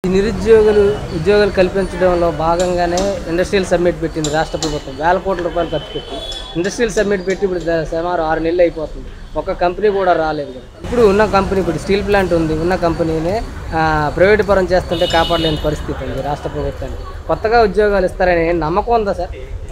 ఈ నిరుద్యోగులు ఉద్యోగాలు కల్పించడంలో భాగంగానే ఇండస్ట్రియల్ సమ్మిట్ పెట్టింది రాష్ట్ర ప్రభుత్వం వేల కోట్ల రూపాయలు ఖర్చు పెట్టి ఇండస్ట్రియల్ సమ్మిట్ పెట్టి ఇప్పుడు ద- సుమారు ఆరు నెలలు అయిపోతుంది ఒక కంపెనీ కూడా రాలేదు కదా. ఇప్పుడు ఉన్న కంపెనీ ఇప్పుడు స్టీల్ ప్లాంట్ ఉంది ఉన్న కంపెనీనే ఆ, ప్రైవేట్ పరం చేస్తుంటే కాపాడలేని పరిస్థితి ఉంది రాష్ట్ర ప్రభుత్వానికి కొత్తగా ఉద్యోగాలు ఇస్తారని నమ్మకం ఉందా సార్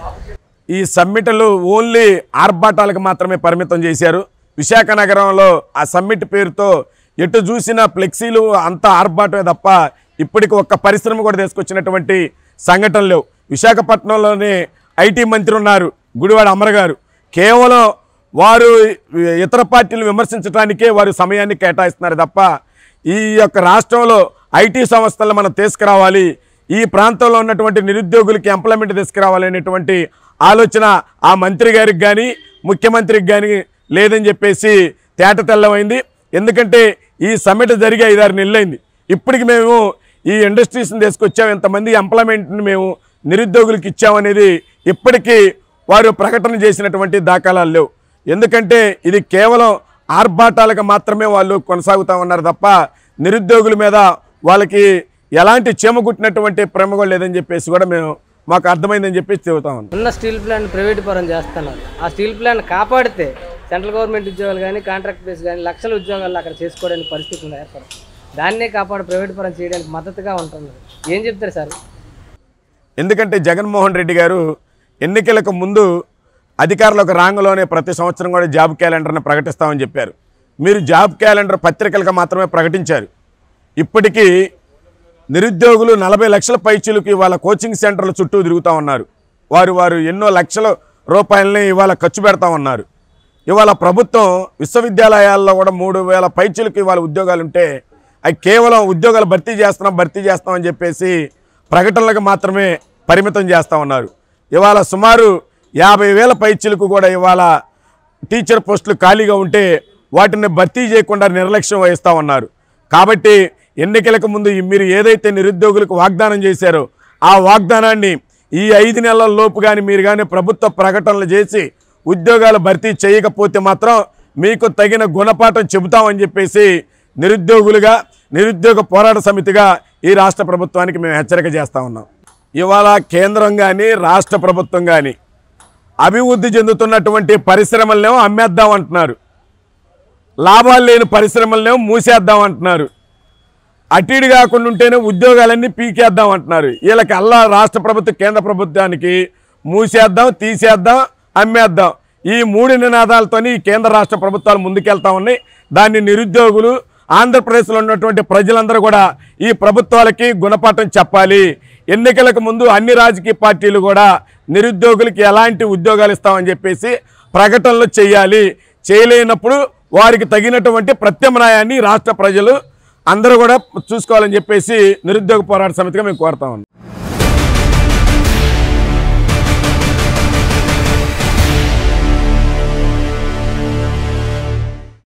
ఈ సమ్మిట్లు ఓన్లీ ఆర్భాటాలకు మాత్రమే పరిమితం చేశారు విశాఖ నగరంలో ఆ సమ్మిట్ పేరుతో ఎటు చూసినా ఫ్లెక్సీలు అంతా ఆర్భాటమే తప్ప ఇప్పటికి ఒక్క పరిశ్రమ కూడా తీసుకొచ్చినటువంటి సంఘటనలు లేవు విశాఖపట్నంలోనే ఐటీ మంత్రి ఉన్నారు గుడివాడ అమర గారు కేవలం వారు ఇతర పార్టీలు విమర్శించడానికే వారు సమయాన్ని కేటాయిస్తున్నారు తప్ప ఈ యొక్క రాష్ట్రంలో ఐటీ సంస్థలను మనం తీసుకురావాలి ఈ ప్రాంతంలో ఉన్నటువంటి నిరుద్యోగులకి ఎంప్లాయ్మెంట్ తీసుకురావాలి అనేటువంటి ఆలోచన ఆ మంత్రి గారికి కానీ ముఖ్యమంత్రికి కానీ లేదని చెప్పేసి తేట తెల్లమైంది ఎందుకంటే ఈ సమ్మిట్ జరిగి ఐదారు నెలలైంది ఇప్పటికి మేము ఈ ఇండస్ట్రీస్ని తీసుకొచ్చాం ఎంతమంది ఎంప్లాయ్మెంట్ని మేము నిరుద్యోగులకు ఇచ్చామనేది ఇప్పటికీ వారు ప్రకటన చేసినటువంటి దాఖలాలు లేవు ఎందుకంటే ఇది కేవలం ఆర్భాటాలకు మాత్రమే వాళ్ళు కొనసాగుతూ ఉన్నారు తప్ప నిరుద్యోగుల మీద వాళ్ళకి ఎలాంటి చీమ కుట్టినటువంటి ప్రేమ కూడా లేదని చెప్పేసి కూడా మేము మాకు అర్థమైందని చెప్పేసి చెబుతా ఉన్నాం ఉన్న స్టీల్ ప్లాంట్ ప్రైవేట్ పరం చేస్తున్నారు ఆ స్టీల్ ప్లాంట్ కాపాడితే సెంట్రల్ గవర్నమెంట్ ఉద్యోగాలు కానీ కాంట్రాక్ట్ బేస్ కానీ లక్షల ఉద్యోగాలు అక్కడ చేసుకోవడానికి పరిస్థితి ఉంది ఏర్పడుతుంది దాన్నే కాపాడు ప్రైవేట్ పరం చేయడానికి మద్దతుగా ఉంటుంది ఏం చెప్తారు సార్ ఎందుకంటే జగన్మోహన్ రెడ్డి గారు ఎన్నికలకు ముందు అధికారులకు రాంగలోనే ప్రతి సంవత్సరం కూడా జాబ్ క్యాలెండర్ని ప్రకటిస్తామని చెప్పారు మీరు జాబ్ క్యాలెండర్ పత్రికలకు మాత్రమే ప్రకటించారు ఇప్పటికీ నిరుద్యోగులు నలభై లక్షల పైచీలకు ఇవాళ కోచింగ్ సెంటర్ల చుట్టూ తిరుగుతూ ఉన్నారు వారు వారు ఎన్నో లక్షల రూపాయలని ఇవాళ ఖర్చు పెడతా ఉన్నారు ఇవాళ ప్రభుత్వం విశ్వవిద్యాలయాల్లో కూడా మూడు వేల పైచీలకు ఇవాళ ఉద్యోగాలు ఉంటే అవి కేవలం ఉద్యోగాలు భర్తీ చేస్తున్నాం భర్తీ చేస్తాం అని చెప్పేసి ప్రకటనలకు మాత్రమే పరిమితం చేస్తూ ఉన్నారు ఇవాళ సుమారు యాభై వేల పైచీలకు కూడా ఇవాళ టీచర్ పోస్టులు ఖాళీగా ఉంటే వాటిని భర్తీ చేయకుండా నిర్లక్ష్యం వహిస్తూ ఉన్నారు కాబట్టి ఎన్నికలకు ముందు ఈ మీరు ఏదైతే నిరుద్యోగులకు వాగ్దానం చేశారో ఆ వాగ్దానాన్ని ఈ ఐదు నెలల లోపు కానీ మీరు కానీ ప్రభుత్వ ప్రకటనలు చేసి ఉద్యోగాలు భర్తీ చేయకపోతే మాత్రం మీకు తగిన గుణపాఠం చెబుతామని చెప్పేసి నిరుద్యోగులుగా నిరుద్యోగ పోరాట సమితిగా ఈ రాష్ట్ర ప్రభుత్వానికి మేము హెచ్చరిక చేస్తూ ఉన్నాం ఇవాళ కేంద్రం కానీ రాష్ట్ర ప్రభుత్వం కానీ అభివృద్ధి చెందుతున్నటువంటి పరిశ్రమలనేమో అమ్మేద్దాం అంటున్నారు లాభాలు లేని పరిశ్రమలనేమో మూసేద్దాం అంటున్నారు అటు ఇటు కాకుండా ఉంటేనే ఉద్యోగాలన్నీ పీకేద్దాం అంటున్నారు వీళ్ళకి అల్లా రాష్ట్ర ప్రభుత్వం కేంద్ర ప్రభుత్వానికి మూసేద్దాం తీసేద్దాం అమ్మేద్దాం ఈ మూడు నినాదాలతోని ఈ కేంద్ర రాష్ట్ర ప్రభుత్వాలు ముందుకెళ్తా ఉన్నాయి దాన్ని నిరుద్యోగులు ఆంధ్రప్రదేశ్లో ఉన్నటువంటి ప్రజలందరూ కూడా ఈ ప్రభుత్వాలకి గుణపాఠం చెప్పాలి ఎన్నికలకు ముందు అన్ని రాజకీయ పార్టీలు కూడా నిరుద్యోగులకి ఎలాంటి ఉద్యోగాలు ఇస్తామని చెప్పేసి ప్రకటనలు చేయాలి చేయలేనప్పుడు వారికి తగినటువంటి ప్రత్యామ్నాయాన్ని రాష్ట్ర ప్రజలు అందరూ కూడా చూసుకోవాలని చెప్పేసి నిరుద్యోగ పోరాట సమితిగా మేము కోరుతా ఉన్నాం